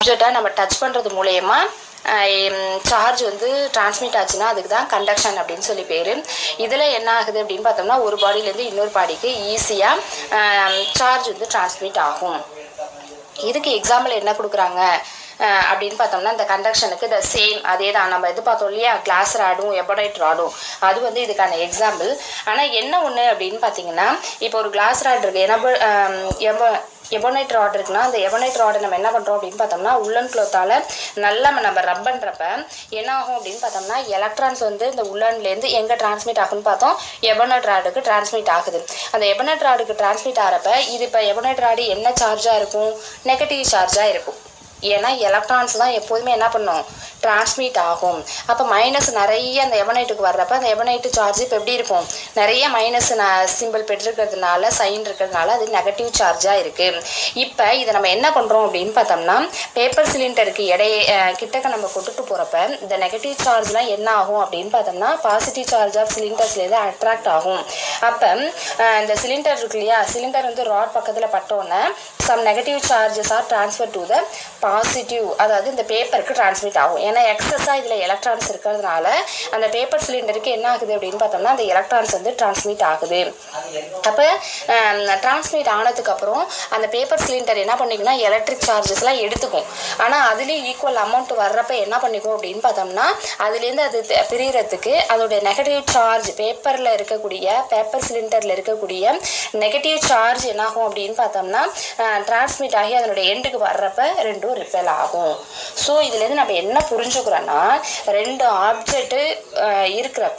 ஆப்ஜெக்டை நம்ம டச் பண்ணுறது மூலயமா சார்ஜ் வந்து டிரான்ஸ்மிட் ஆச்சுன்னா அதுக்கு தான் கண்டக்ஷன் அப்படின்னு சொல்லி பேர் இதில் என்ன ஆகுது அப்படின்னு பார்த்தோம்னா ஒரு பாடியிலேருந்து இன்னொரு பாடிக்கு ஈஸியாக சார்ஜ் வந்து டிரான்ஸ்மிட் ஆகும் இதுக்கு எக்ஸாம்பிள் என்ன கொடுக்குறாங்க அஹ் அப்படின்னு பார்த்தோம்னா இந்த கண்டக்ஷனுக்கு த சேம் அதே தான் நம்ம இது பார்த்தோம் இல்லையா கிளாஸ் ராடும் எபனைட் ராடும் அது வந்து இதுக்கான எக்ஸாம்பிள் ஆனால் என்ன ஒன்று அப்படின்னு பார்த்தீங்கன்னா இப்போ ஒரு கிளாஸ் ராட் இருக்குது எனப எப எபனைட் ராட் இருக்குன்னா அந்த எபனைட் ராடை நம்ம என்ன பண்ணுறோம் அப்படின்னு பார்த்தோம்னா உள்ளன் க்ளோத்தால் நல்லா நம்ம ரப் பண்ணுறப்ப என்ன ஆகும் அப்படின்னு பார்த்தோம்னா எலக்ட்ரான்ஸ் வந்து இந்த உள்ளன்லேருந்து எங்கே டிரான்ஸ்மிட் ஆகும்னு பார்த்தோம் எபனைட் ராடுக்கு டிரான்ஸ்மிட் ஆகுது அந்த எபனைட் ராடுக்கு டிரான்ஸ்மிட் ஆகிறப்ப இது இப்போ எபனைட் ராடு என்ன சார்ஜாக இருக்கும் நெகட்டிவ் சார்ஜாக இருக்கும் ஏன்னா எலக்ட்ரான்ஸ் தான் எப்போதுமே என்ன பண்ணும் டிரான்ஸ்மிட் ஆகும் அப்போ மைனஸ் நிறைய அந்த எபனைட்டுக்கு வர்றப்ப அந்த எபனைட்டு சார்ஜ் இப்போ எப்படி இருக்கும் நிறைய மைனஸ் சிம்பிள் பெற்றிருக்கிறதுனால சைன் இருக்கிறதுனால அது நெகட்டிவ் சார்ஜாக இருக்குது இப்போ இதை நம்ம என்ன பண்ணுறோம் அப்படின்னு பார்த்தோம்னா பேப்பர் சிலிண்டருக்கு இடைய அஹ், கிட்டக்க நம்ம கொண்டுட்டு போகிறப்ப இந்த நெகட்டிவ் சார்ஜ்லாம் என்ன ஆகும் அப்படின்னு பார்த்தோம்னா பாசிட்டிவ் சார்ஜ் ஆஃப் சிலிண்டர்ஸ்லேருந்து அட்ராக்ட் ஆகும் அப்போ இந்த சிலிண்டர் இருக்கு இல்லையா சிலிண்டர் வந்து ராட் பக்கத்தில் பட்டோன்னே some negative charges are transfer to the positive அதாவது இந்த பேப்பருக்கு டிரான்ஸ்மிட் ஆகும் ஏன்னா எக்ஸஸாக இதில் எலக்ட்ரான்ஸ் இருக்கிறதுனால அந்த பேப்பர் சிலிண்டருக்கு என்ன ஆகுது அப்படின்னு பார்த்தோம்னா அந்த எலக்ட்ரான்ஸ் வந்து டிரான்ஸ்மிட் ஆகுது அப்போ டிரான்ஸ்மிட் ஆனதுக்கப்புறம் அந்த பேப்பர் சிலிண்டர் என்ன பண்ணிக்குன்னா எலக்ட்ரிக் சார்ஜஸ்லாம் எடுத்துக்கும் ஆனால் அதுலேயும் ஈக்குவல் அமௌண்ட் வர்றப்ப என்ன பண்ணிக்கும் அப்படின்னு பார்த்தோம்னா அதுலேருந்து அது தெ- பிரியறதுக்கு அதோடைய நெகட்டிவ் சார்ஜ் பேப்பரில் இருக்கக்கூடிய பேப்பர் சிலிண்டரில் இருக்கக்கூடிய நெகட்டிவ் சார்ஜ் என்னாகும் அப்படின்னு பார்த்தோம்னா டிரான்ஸ்மிட் ஆகி அதனுடைய எண்டுக்கு வர்றப்ப ரெண்டும் ரிப்பேல் ஆகும் ஸோ இதுலேருந்து நம்ம என்ன புரிஞ்சுக்கிறோன்னா ரெண்டு ஆப்ஜெக்ட்டு இருக்கிறப்ப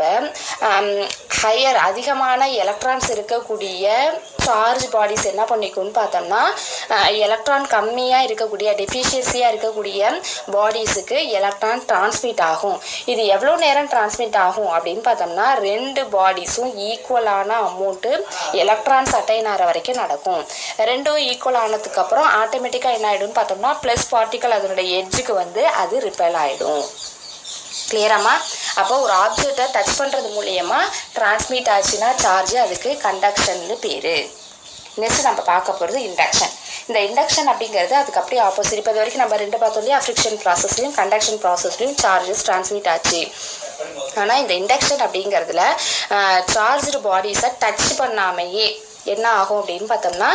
ஹையர் அதிகமான எலக்ட்ரான்ஸ் இருக்கக்கூடிய சார்ஜ் பாடிஸ் என்ன பண்ணிக்கும்னு பார்த்தோம்னா எலக்ட்ரான் கம்மியாக இருக்கக்கூடிய டெஃபிஷியன்சியாக இருக்கக்கூடிய பாடிஸுக்கு எலக்ட்ரான் டிரான்ஸ்மிட் ஆகும் இது எவ்வளோ நேரம் டிரான்ஸ்மிட் ஆகும் அப்படின்னு பார்த்தோம்னா ரெண்டு பாடிஸும் ஈக்குவலான அமௌண்ட்டு எலக்ட்ரான்ஸ் அட்டைன் ஆகிற வரைக்கும் நடக்கும் ரெண்டும் ஈக்குவல் ஆனதுக்கப்புறம் ஆட்டோமேட்டிக்காக என்ன ஆகிடும்னு பார்த்தோம்னா ப்ளஸ் பார்ட்டிக்கல் அதனுடைய எட்ஜுக்கு வந்து அது ரிப்பேல் ஆகிடும் கிளியராமா அப்போ ஒரு ஆப்ஜெக்டை டச் பண்ணுறது மூலியமா டிரான்ஸ்மிட் ஆச்சுன்னா சார்ஜ் அதுக்கு கண்டக்ஷன்னு பேர் நெக்ஸ்ட் நம்ம பார்க்க போகிறது இண்டக்ஷன் இந்த இண்டக்ஷன் அப்படிங்கிறது அதுக்கு அப்படியே ஆப்போசிட் இப்போ இது வரைக்கும் நம்ம ரெண்டு பார்த்தோம் இல்லையா ஃப்ரிக்ஷன் ப்ராசஸ்லையும் கண்டக்ஷன் ப்ராசஸ்லையும் சார்ஜஸ் டிரான்ஸ்மிட் ஆச்சு ஆனால் இந்த இண்டக்ஷன் அப்படிங்கிறதுல சார்ஜ்டு பாடிஸை டச் பண்ணாமையே என்ன ஆகும் அப்படின்னு பார்த்தோம்னா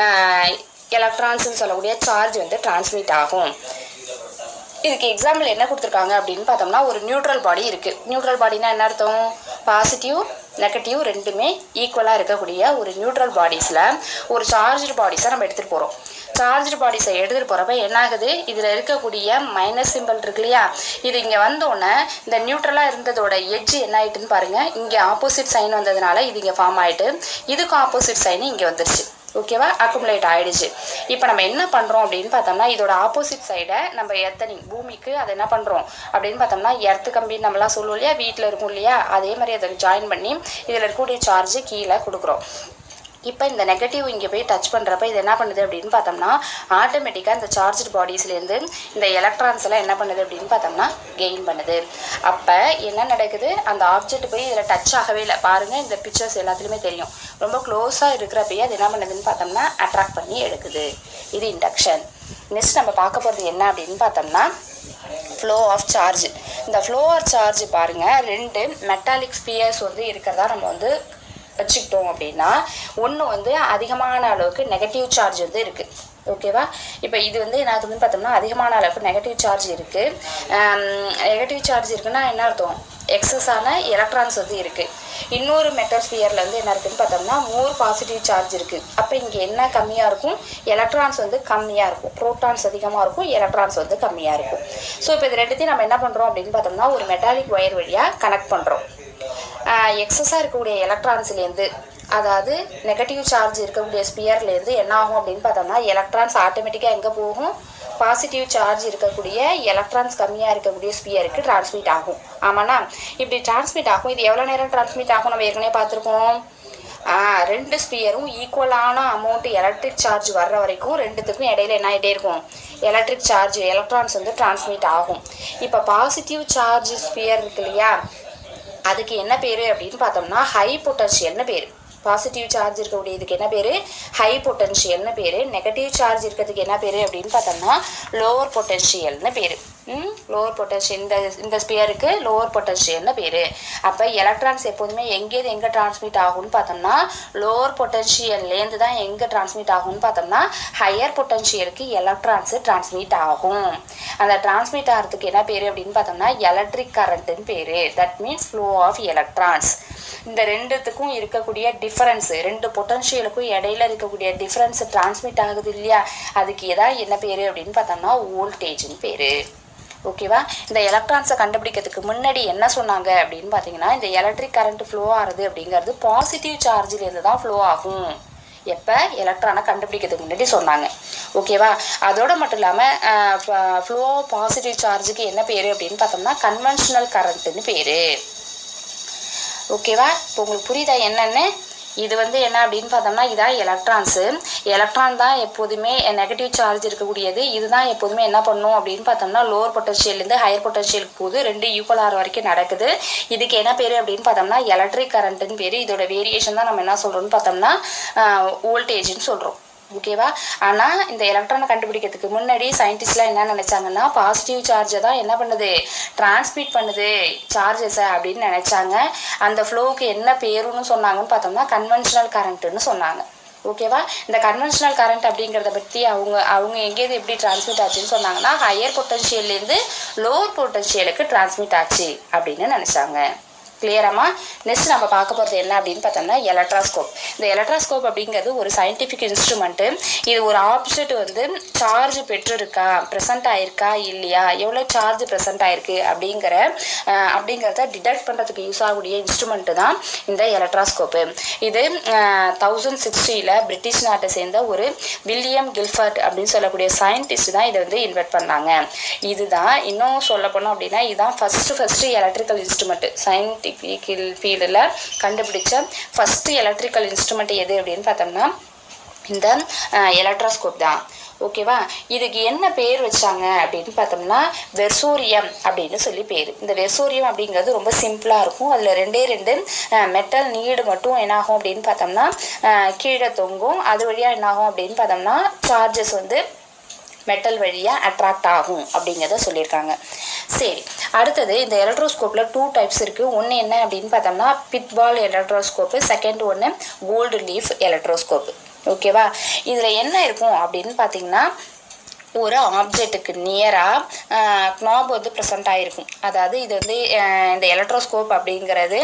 எலக்ட்ரான்ஸ்னு சொல்லக்கூடிய சார்ஜ் வந்து டிரான்ஸ்மிட் ஆகும் இதுக்கு எக்ஸாம்பிள் என்ன கொடுத்துருக்காங்க அப்படின்னு பார்த்தோம்னா ஒரு நியூட்ரல் பாடி இருக்குது நியூட்ரல் பாடினா என்ன அர்த்தம் பாசிட்டிவ் நெகட்டிவ் ரெண்டுமே ஈக்குவலாக இருக்கக்கூடிய ஒரு நியூட்ரல் பாடிஸில் ஒரு சார்ஜ்டு பாடிஸை நம்ம எடுத்துகிட்டு போகிறோம் சார்ஜ்டு பாடிஸை எடுத்துகிட்டு போகிறப்ப என்ன ஆகுது இதில் இருக்கக்கூடிய மைனஸ் சிம்பிள் இருக்கு இல்லையா இது இங்கே வந்தோடனே இந்த நியூட்ரலாக இருந்ததோட எட்ஜ் என்ன ஆயிட்டுன்னு பாருங்கள் இங்கே ஆப்போசிட் சைன் வந்ததுனால இது இங்கே ஃபார்ம் ஆயிட்டு இதுக்கும் ஆப்போசிட் சைன் இங்கே வந்துருச்சு ஓகேவா அக்குமுலேட் ஆயிடுச்சு இப்போ நம்ம என்ன பண்ணுறோம் அப்படின்னு பார்த்தோம்னா இதோட ஆப்போசிட் சைடை நம்ம எத்தனை பூமிக்கு அதை என்ன பண்ணுறோம் அப்படின்னு பார்த்தோம்னா எர்த்து கம்பின்னு நம்மலாம் சொல்லுவோம் இல்லையா வீட்டில் இருக்கும் இல்லையா அதே மாதிரி அதை ஜாயின் பண்ணி இதில் இருக்கக்கூடிய சார்ஜ் கீழே கொடுக்குறோம் இப்போ இந்த நெகட்டிவ் இங்கே போய் டச் பண்ணுறப்ப இது என்ன பண்ணுது அப்படின்னு பார்த்தோம்னா ஆட்டோமேட்டிக்காக இந்த சார்ஜ்டு பாடிஸ்லேருந்து இந்த எலக்ட்ரான்ஸ் எல்லாம் என்ன பண்ணுது அப்படின்னு பார்த்தோம்னா கெயின் பண்ணுது அப்போ என்ன நடக்குது அந்த ஆப்ஜெக்ட் போய் இதில் டச் ஆகவே இல்லை பாருங்கள் இந்த பிக்சர்ஸ் எல்லாத்துலேயுமே தெரியும் ரொம்ப க்ளோஸாக இருக்கிறப்பயே அது என்ன பண்ணுதுன்னு பார்த்தோம்னா அட்ராக்ட் பண்ணி எடுக்குது இது இண்டக்ஷன் நெக்ஸ்ட் நம்ம பார்க்க போகிறது என்ன அப்படின்னு பார்த்தோம்னா ஃப்ளோ ஆஃப் சார்ஜ் இந்த ஃப்ளோ ஆஃப் சார்ஜ் பாருங்கள் ரெண்டு மெட்டாலிக் ஸ்பியர்ஸ் வந்து இருக்கிறதா நம்ம வந்து வச்சுக்கிட்டோம் அப்படின்னா ஒன்று வந்து அதிகமான அளவுக்கு நெகட்டிவ் சார்ஜ் வந்து இருக்குது ஓகேவா இப்போ இது வந்து என்ன ஆகுதுன்னு பார்த்தோம்னா அதிகமான அளவுக்கு நெகட்டிவ் சார்ஜ் இருக்குது நெகட்டிவ் சார்ஜ் இருக்குன்னா என்ன அர்த்தம் எக்ஸஸான எலக்ட்ரான்ஸ் வந்து இருக்குது இன்னொரு மெட்டல் ஸ்பியரில் வந்து என்ன இருக்குன்னு பார்த்தோம்னா மோர் பாசிட்டிவ் சார்ஜ் இருக்குது அப்போ இங்கே என்ன கம்மியாக இருக்கும் எலக்ட்ரான்ஸ் வந்து கம்மியாக இருக்கும் ப்ரோட்டான்ஸ் அதிகமாக இருக்கும் எலக்ட்ரான்ஸ் வந்து கம்மியாக இருக்கும் ஸோ இப்போ இது ரெண்டுத்தையும் நம்ம என்ன பண்ணுறோம் அப்படின்னு பார்த்தோம்னா ஒரு மெட்டாலிக் ஒயர் வழியாக கனெக்ட் பண்ணுறோம் எக்ஸஸாக இருக்கக்கூடிய எலக்ட்ரான்ஸ்லேருந்து அதாவது நெகட்டிவ் சார்ஜ் இருக்கக்கூடிய ஸ்பியர்லேருந்து என்ன ஆகும் அப்படின்னு பார்த்தோம்னா எலக்ட்ரான்ஸ் ஆட்டோமேட்டிக்காக எங்கே போகும் பாசிட்டிவ் சார்ஜ் இருக்கக்கூடிய எலக்ட்ரான்ஸ் கம்மியாக இருக்கக்கூடிய ஸ்பியருக்கு டிரான்ஸ்மிட் ஆகும் ஆமாண்ணா இப்படி டிரான்ஸ்மிட் ஆகும் இது எவ்வளோ நேரம் டிரான்ஸ்மிட் ஆகும் நம்ம ஏற்கனவே பார்த்துருக்கோம் ஆ, ரெண்டு ஸ்பியரும் ஈக்குவலான அமௌண்ட் எலக்ட்ரிக் சார்ஜ் வர்ற வரைக்கும் ரெண்டுத்துக்கும் இடையில என்ன ஆகிட்டே இருக்கும் எலக்ட்ரிக் சார்ஜ் எலக்ட்ரான்ஸ் வந்து டிரான்ஸ்மிட் ஆகும் இப்போ பாசிட்டிவ் சார்ஜ் ஸ்பியர் இருக்கு இல்லையா அதுக்கு என்ன பேர் அப்படின்னு பார்த்தோம்னா ஹை பொட்டன்ஷியல்னு பேர் பாசிட்டிவ் சார்ஜ் இருக்கக்கூடிய இதுக்கு என்ன பேர் ஹை பொட்டன்ஷியல்னு பேர் நெகட்டிவ் சார்ஜ் இருக்கிறதுக்கு என்ன பேர் அப்படின்னு பார்த்தோம்னா லோவர் பொட்டன்ஷியல்னு பேர் லோவர் பொட்டன்ஷியல் இந்த இந்த ஸ்பியருக்கு லோவர் பொட்டன்ஷியல்னு பேர் அப்போ எலக்ட்ரான்ஸ் எப்போதுமே எங்கேருந்து எங்கே டிரான்ஸ்மிட் ஆகும்னு பார்த்தோம்னா லோவர் பொட்டன்ஷியல்லேருந்து தான் எங்கே டிரான்ஸ்மிட் ஆகும்னு பார்த்தோம்னா ஹையர் பொட்டன்ஷியலுக்கு எலக்ட்ரான்ஸு டிரான்ஸ்மிட் ஆகும் அந்த டிரான்ஸ்மிட் ஆகிறதுக்கு என்ன பேர் அப்படின்னு பார்த்தோம்னா எலக்ட்ரிக் கரண்ட்டுன்னு பேர் that means flow of electrons இந்த ரெண்டுத்துக்கும் இருக்கக்கூடிய டிஃபரன்ஸ் ரெண்டு பொட்டன்ஷியலுக்கும் இடையில இருக்கக்கூடிய டிஃபரன்ஸ் டிரான்ஸ்மிட் ஆகுது இல்லையா அதுக்கு எதாவது என்ன பேர் அப்படின்னு பார்த்தோம்னா வோல்டேஜ்னு பேர் ஓகேவா இந்த எலக்ட்ரான்ஸை கண்டுபிடிக்கிறதுக்கு முன்னாடி என்ன சொன்னாங்க அப்படின்னு பார்த்தீங்கன்னா இந்த எலக்ட்ரிக் கரண்ட் ஃப்ளோ ஆகுது அப்படிங்கிறது பாசிட்டிவ் சார்ஜிலேருந்து தான் ஃப்ளோ ஆகும் எப்போ எலக்ட்ரானை கண்டுபிடிக்கிறதுக்கு முன்னாடி சொன்னாங்க ஓகேவா அதோட மட்டும் இல்லாமல் ஃப்ளோ பாசிட்டிவ் சார்ஜுக்கு என்ன பேர் அப்படின்னு பார்த்தோம்னா கன்வென்ஷனல் கரண்ட்டுன்னு பேர் ஓகேவா இப்போ உங்களுக்கு புரியுதா என்னன்னு இது வந்து என்ன அப்படின்னு பார்த்தோம்னா இதான் எலக்ட்ரான்ஸு எலக்ட்ரான் தான் எப்போதுமே நெகட்டிவ் சார்ஜ் இருக்கக்கூடியது இதுதான் எப்போதுமே என்ன பண்ணும் அப்படின்னு பார்த்தோம்னா லோவர் பொட்டன்ஷியல்லேருந்து ஹையர் பொட்டன்ஷியலுக்கு போகுது ரெண்டு ஈக்குவல் ஆகிற வரைக்கும் நடக்குது இதுக்கு என்ன பேர் அப்படின்னு பார்த்தோம்னா எலக்ட்ரிக் கரண்ட்டுன்னு பேர் இதோட வேரியேஷன் தான் நம்ம என்ன சொல்கிறோம்னு பார்த்தோம்னா வோல்டேஜ்னு சொல்கிறோம் ஓகேவா ஆனால் இந்த எலக்ட்ரானை கண்டுபிடிக்கிறதுக்கு முன்னாடி சயின்டிஸ்ட்லாம் என்ன நினச்சாங்கன்னா பாசிட்டிவ் சார்ஜை தான் என்ன பண்ணுது டிரான்ஸ்மிட் பண்ணுது சார்ஜஸை அப்படின்னு நினச்சாங்க அந்த ஃப்ளோவுக்கு என்ன பேருன்னு சொன்னாங்கன்னு பார்த்தோம்னா கன்வென்ஷனல் கரண்ட்டுன்னு சொன்னாங்க ஓகேவா இந்த கன்வென்ஷனல் கரண்ட் அப்படிங்கிறத பற்றி அவங்க அவங்க எங்கேருந்து எப்படி டிரான்ஸ்மிட் ஆச்சுன்னு சொன்னாங்கன்னா ஹையர் பொட்டன்ஷியல்லேருந்து லோவர் பொட்டன்ஷியலுக்கு டிரான்ஸ்மிட் ஆச்சு அப்படின்னு நினச்சாங்க கிளியராமா நெக்ஸ்ட் நம்ம பார்க்க போகிறது என்ன அப்படின்னு பார்த்தோம்னா எலக்ட்ராஸ்கோப் இந்த எலக்ட்ராஸ்கோப் அப்படிங்கிறது ஒரு சயின்டிஃபிக் இன்ஸ்ட்ருமெண்ட்டு இது ஒரு ஆப்ஜெக்ட் வந்து சார்ஜ் பெற்றிருக்கா ப்ரெசென்ட் ஆயிருக்கா இல்லையா எவ்வளோ சார்ஜ் ப்ரெசென்ட் ஆயிருக்கு அப்படிங்கிற அஹ், அப்படிங்கிறத டிடெக்ட் பண்ணுறதுக்கு யூஸ் ஆகக்கூடிய இன்ஸ்ட்ருமெண்ட்டு தான் இந்த எலக்ட்ராஸ்கோப்பு இது தௌசண்ட் சிக்ஸ்டியில் பிரிட்டிஷ் நாட்டை சேர்ந்த ஒரு வில்லியம் கில்ஃபர்ட் அப்படின்னு சொல்லக்கூடிய சயின்டிஸ்ட் தான் இதை வந்து இன்வெர்ட் பண்ணாங்க இதுதான் இன்னும் சொல்ல போனோம் அப்படின்னா இதுதான் first first electrical instrument scientifical ஃபீல்டில் கண்டுபிடிச்ச ஃபஸ்ட்டு எலக்ட்ரிக்கல் இன்ஸ்ட்ருமெண்ட் எது அப்படின்னு பார்த்தோம்னா இந்த எலக்ட்ராஸ்கோப் தான் ஓகேவா இதுக்கு என்ன பேர் வச்சாங்க அப்படின்னு பார்த்தோம்னா வெர்சோரியம் அப்படின்னு சொல்லி பேர் இந்த வெர்சோரியம் அப்படிங்கிறது ரொம்ப சிம்பிளாக இருக்கும் அதில் ரெண்டே ரெண்டு மெட்டல் நீடு மட்டும் என்னாகும் அப்படின்னு பார்த்தோம்னா அஹ், கீழே தொங்கும் அது வழியாக என்னாகும் அப்படின்னு பார்த்தோம்னா சார்ஜஸ் வந்து மெட்டல் வழியாக அட்ராக்ட் ஆகும் அப்படிங்கிறத சொல்லியிருக்காங்க சரி அடுத்தது இந்த எலக்ட்ரோஸ்கோப்பில் டூ டைப்ஸ் இருக்குது ஒன்று என்ன அப்படின்னு பார்த்தோம்னா பிட்பால் எலக்ட்ரோஸ்கோப்பு செகண்ட் ஒன்று கோல்டு லீஃப் எலக்ட்ரோஸ்கோப்பு ஓகேவா இதில் என்ன இருக்கும் அப்படின்னு பார்த்தீங்கன்னா ஒரு ஆப்ஜெக்ட்டுக்கு நியராக knob வந்து ப்ரெசென்ட் ஆகிருக்கும் அதாவது இது வந்து அஹ், இந்த எலக்ட்ரோஸ்கோப் அப்படிங்கிறது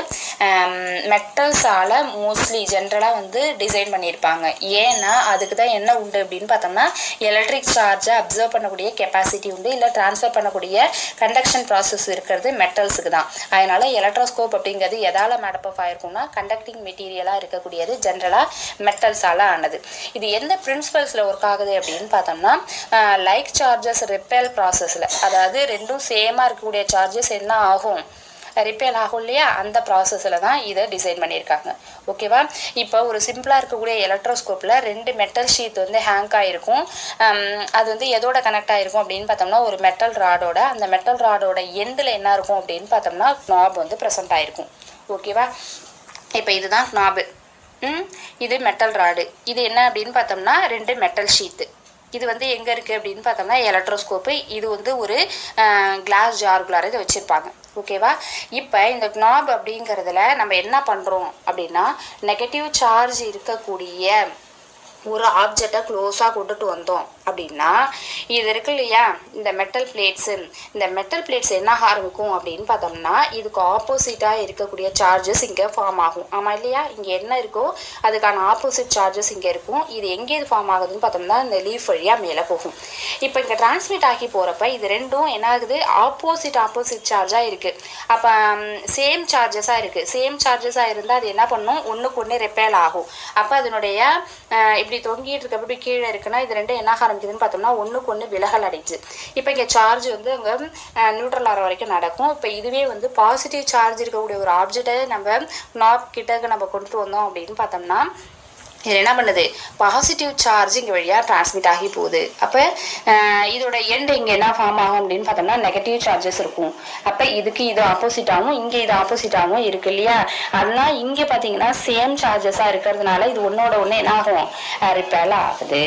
மெட்டல்ஸால் மோஸ்ட்லி ஜென்ரலாக வந்து டிசைன் பண்ணியிருப்பாங்க ஏன்னா அதுக்கு தான் என்ன உண்டு அப்படின்னு பார்த்தோம்னா எலக்ட்ரிக் சார்ஜை அப்சர்வ் பண்ணக்கூடிய கெப்பாசிட்டி உண்டு இல்லை ட்ரான்ஸ்ஃபர் பண்ணக்கூடிய கண்டக்ஷன் ப்ராசஸ் இருக்கிறது மெட்டல்ஸுக்கு தான் அதனால் எலக்ட்ரோஸ்கோப் அப்படிங்கிறது எதால் மேடப் ஆயிருக்கும்னா கண்டக்டிங் மெட்டீரியலாக இருக்கக்கூடியது ஜென்ரலாக மெட்டல்ஸால் ஆனது இது எந்த பிரின்சிபல்ஸில் ஒர்க் ஆகுது அப்படின்னு பார்த்தோம்னா லைக் சார்ஜஸ் ரிப்பேல் ப்ராசஸில் அதாவது ரெண்டும் சேமாக இருக்கக்கூடிய சார்ஜஸ் என்ன ஆகும் ரிப்பேல் ஆகும் இல்லையா அந்த ப்ராசஸில் தான் இதை டிசைன் பண்ணியிருக்காங்க ஓகேவா இப்போ ஒரு சிம்பிளாக இருக்கக்கூடிய எலக்ட்ரோஸ்கோப்பில் ரெண்டு மெட்டல் ஷீட் வந்து ஹேங்க் ஆகிருக்கும் அது வந்து எதோட கனெக்ட் ஆகிருக்கும் அப்படின்னு பார்த்தோம்னா ஒரு மெட்டல் ராடோட அந்த மெட்டல் ராடோட எண்டில் என்ன இருக்கும் அப்படின்னு பார்த்தோம்னா நாப் வந்து ப்ரெசென்ட் ஆகிருக்கும் ஓகேவா இப்போ இதுதான் நாபு ம் இது மெட்டல் ராடு இது என்ன அப்படின்னு பார்த்தோம்னா ரெண்டு மெட்டல் ஷீட்டு இது வந்து எங்கே இருக்குது அப்படின்னு பார்த்தோம்னா எலக்ட்ரோஸ்கோப்பு இது வந்து ஒரு கிளாஸ் ஜார்குள்ளார இதை வச்சுருப்பாங்க ஓகேவா இப்போ இந்த நாப் அப்படிங்கிறதுல நம்ம என்ன பண்ணுறோம் அப்படின்னா நெகட்டிவ் சார்ஜ் இருக்கக்கூடிய ஒரு ஆப்ஜெக்டை க்ளோஸாக கொண்டுட்டு வந்தோம் அப்படின்னா இது இருக்கு இல்லையா இந்த மெட்டல் பிளேட்ஸு இந்த மெட்டல் பிளேட்ஸ் என்ன ஆரம்பிக்கும் அப்படின்னு பார்த்தோம்னா இதுக்கு ஆப்போசிட்டாக இருக்கக்கூடிய சார்ஜஸ் இங்கே ஃபார்ம் ஆகும் ஆமாம் இல்லையா இங்கே என்ன இருக்கோ அதுக்கான ஆப்போசிட் சார்ஜஸ் இங்கே இருக்கும் இது எங்கே இது ஃபார்ம் ஆகுதுன்னு பார்த்தோம்னா இந்த லீஃப் வழியாக மேலே போகும் இப்போ இங்கே டிரான்ஸ்மிட் ஆகி போகிறப்ப இது ரெண்டும் என்ன ஆகுது ஆப்போசிட் ஆப்போசிட் சார்ஜாக இருக்குது அப்போ சேம் சார்ஜஸாக இருக்குது சேம் சார்ஜஸாக இருந்தால் அது என்ன பண்ணும் ஒன்றுக்கு ஒன்று ரெப்பேல் ஆகும் அப்போ அதனுடைய அஹ், இப்படி தொங்கிட்டு இருக்க இப்படி கீழே இருக்குன்னா இது ரெண்டும் என்ன ஆரம்பிக்குதுன்னு பார்த்தோம்னா ஒன்றுக்கு ஒன்று விலகல் அடைஞ்சு இப்போ இங்கே சார்ஜ் வந்து அங்கே நியூட்ரல் ஆகிற வரைக்கும் நடக்கும் இப்போ இதுவே வந்து பாசிட்டிவ் சார்ஜ் இருக்கக்கூடிய ஒரு ஆப்ஜெக்டை நம்ம நாப் கிட்டக்க நம்ம கொண்டுட்டு வந்தோம் அப்படின்னு பார்த்தோம்னா இது என்ன பண்ணுது பாசிட்டிவ் சார்ஜ் இங்கே வழியாக டிரான்ஸ்மிட் ஆகி போகுது அப்போ இதோட எண்ட் இங்கே என்ன ஃபார்ம் ஆகும் அப்படின்னு பார்த்தோம்னா நெகட்டிவ் சார்ஜஸ் இருக்கும் அப்போ இதுக்கு இது ஆப்போசிட்டாகவும் இங்கே இது ஆப்போசிட்டாகவும் இருக்கு இல்லையா அதெல்லாம் இங்கே பார்த்தீங்கன்னா சேம் சார்ஜஸாக இருக்கிறதுனால இது ஒன்றோட ஒன்று என்ன ஆகும் ரிப்பேல் ஆகுது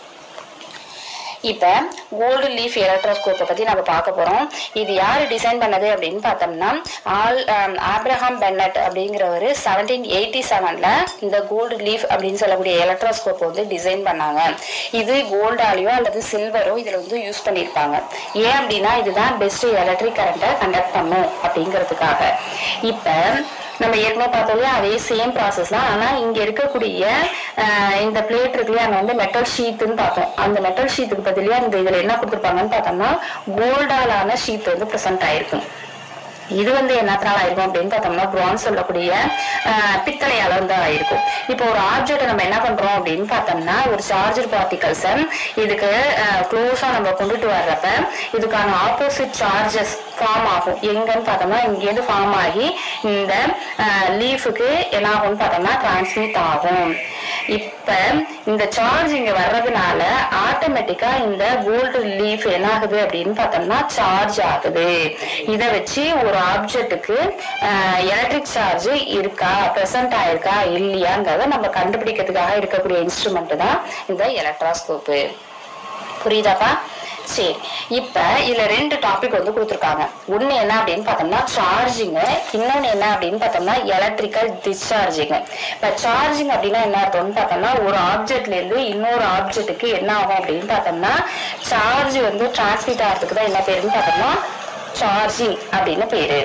இப்போ கோல்டு லீஃப் எலக்ட்ரோஸ்கோப்பை பற்றி நம்ம பார்க்க போகிறோம் இது யார் டிசைன் பண்ணது அப்படின்னு பார்த்தோம்னா ஆல் ஆப்ரஹாம் பென்னட் அப்படிங்கிறவர் செவன்டீன் எயிட்டி செவனில் இந்த கோல்டு லீஃப் அப்படின்னு சொல்லக்கூடிய எலக்ட்ரோஸ்கோப்பை வந்து டிசைன் பண்ணாங்க இது கோல்டாலேயோ அல்லது சில்வரோ இதில் வந்து யூஸ் பண்ணியிருப்பாங்க ஏன் அப்படின்னா இதுதான் பெஸ்ட் எலக்ட்ரிக் கரண்ட்டை கண்டக்ட் பண்ணும் அப்படிங்கிறதுக்காக இப்போ நம்ம ஏற்கனவே பார்த்தோம் இல்லையா அதே சேம் ப்ராசஸ் தான் ஆனால் இங்கே இருக்கக்கூடிய ஆஹ், இந்த பிளேட் இருக்கு இல்லையா அங்கே வந்து மெட்டல் ஷீட்டுன்னு பார்த்தோம் அந்த மெட்டல் ஷீட்டுக்கு பதிலாக இந்த இதில் என்ன கொடுத்துருப்பாங்கன்னு பார்த்தோம்னா கோல்டாலான ஷீட் வந்து ப்ரெசென்ட் ஆயிருக்கும் இது வந்து என்னத்தினால ஆயிருக்கும் அப்படின்னு பார்த்தோம்னா பிரான்ஸ் சொல்லக்கூடிய ஆஹ், பித்தளையால வந்து ஆயிருக்கும் இப்போ ஒரு ஆப்ஜெக்ட் நம்ம என்ன பண்றோம் அப்படின்னு பார்த்தோம்னா ஒரு சார்ஜர் பார்ட்டிகல்ஸை இதுக்கு க்ளோஸா நம்ம கொண்டுட்டு வர்றப்ப இதுக்கான ஆப்போசிட் சார்ஜஸ் ஃபார்ம் ஆகும் எங்கன்னு பார்த்தோம்னா இங்கேருந்து ஃபார்ம் ஆகி இந்த லீஃபுக்கு என்ன ஆகும்னு பார்த்தோம்னா டிரான்ஸ்மிட் ஆகும் இப்ப இந்த சார்ஜ் இங்க வர்றதுனால ஆட்டோமேட்டிக்கா இந்த கோல்டு லீஃப் என்ன ஆகுது அப்படின்னு பார்த்தோம்னா சார்ஜ் ஆகுது இதை வச்சு ஒரு ஆப்ஜெக்ட்டுக்கு எலக்ட்ரிக் சார்ஜ் இருக்கா ப்ரெசன்ட் ஆயிருக்கா இல்லையாங்கிறத நம்ம கண்டுபிடிக்கிறதுக்காக இருக்கக்கூடிய இன்ஸ்ட்ருமெண்ட் தான் இந்த எலக்ட்ராஸ்கோப்பு புரியுதாப்பா சரி இப்ப இதுல ரெண்டு டாபிக் வந்து கொடுத்துருக்காங்க ஒண்ணு என்ன அப்படின்னு பார்த்தோம்னா சார்ஜிங் இன்னொன்னு என்ன அப்படின்னு பார்த்தோம்னா எலக்ட்ரிக்கல் டிஸ்சார்ஜிங் இப்ப சார்ஜிங் அப்படின்னா என்ன அர்த்தம்னு பார்த்தோம்னா ஒரு ஆப்ஜெக்ட்ல இருந்து இன்னொரு ஆப்ஜெக்ட்டுக்கு என்ன ஆகும் அப்படின்னு பார்த்தோம்னா சார்ஜ் வந்து டிரான்ஸ்மிட் ஆகிறதுக்கு தான் என்ன பேருன்னு பார்த்தோம்னா சார்ஜிங் அப்படின்னு பேரு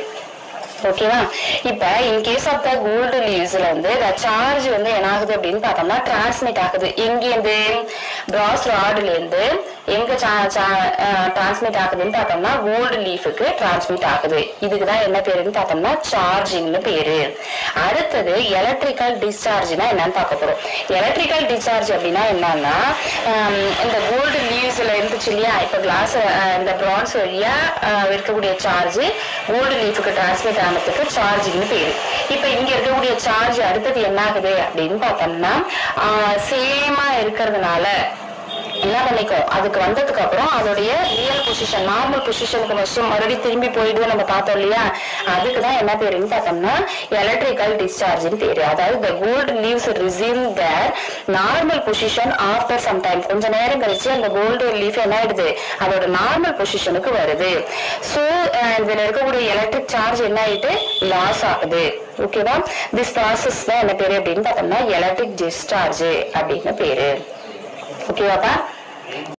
ஓகேவா இப்ப in case of the gold லீவ்ஸ்ல வந்து the சார்ஜ் வந்து என்ன ஆகுது அப்படின்னு பார்த்தோம்னா டிரான்ஸ்மிட் ஆகுது எங்கேருந்து பிராஸ் ராடுல இருந்து எங்க டிரான்ஸ்மிட் ஆகுதுன்னு பார்த்தோம்னா கோல்டு லீஃபுக்கு டிரான்ஸ்மிட் ஆகுது இதுக்கு தான் என்ன பேருன்னு பார்த்தோம்னா சார்ஜிங்னு பேரு அடுத்தது எலக்ட்ரிக்கல் டிஸ்சார்ஜ்னா என்னன்னு பார்க்க போறோம் எலக்ட்ரிக்கல் டிஸ்சார்ஜ் அப்படின்னா என்னன்னா ஆம், இந்த கோல்டு லீவ்ஸ்ல இருந்துச்சு இல்லையா இப்ப கிளாஸ் இந்த பிரான்ஸ் வழியா ஆஹ், இருக்கக்கூடிய சார்ஜ் கோல்டு லீஃபுக்கு டிரான்ஸ்மிட் ஆனதுக்கு சார்ஜிங்னு பேரு இப்ப இங்க இருக்கக்கூடிய சார்ஜ் அடுத்தது என்ன ஆகுது அப்படின்னு பார்த்தோம்னா சேமா இருக்கிறதுனால என்ன பண்ணிக்கும் அதுக்கு வந்ததுக்கு அப்புறம் அதோடைய ரியல் பொசிஷன் நார்மல் பொசிஷனுக்கு ஃபர்ஸ்ட் மறுபடியும் திரும்பி போயிடுது நம்ம பார்த்தோம் இல்லையா அதுக்கு தான் என்ன பேருன்னு பார்த்தோம்னா எலக்ட்ரிக்கல் டிஸ்சார்ஜ்னு பேரு அதாவது the gold leaves resume their normal position after some time கொஞ்ச நேரம் கழிச்சு அந்த கோல்டு லீஃப் என்ன ஆயிடுது அதோட நார்மல் பொசிஷனுக்கு வருது ஸோ இதுல இருக்கக்கூடிய எலக்ட்ரிக் சார்ஜ் என்ன ஆயிட்டு லாஸ் ஆகுது ஓகேவா திஸ் ப்ராசஸ் தான் என்ன பேரு அப்படின்னு பார்த்தோம்னா எலக்ட்ரிக் டிஸ்சார்ஜ் அப்படின்னு பேரு ஓகேவாப்பா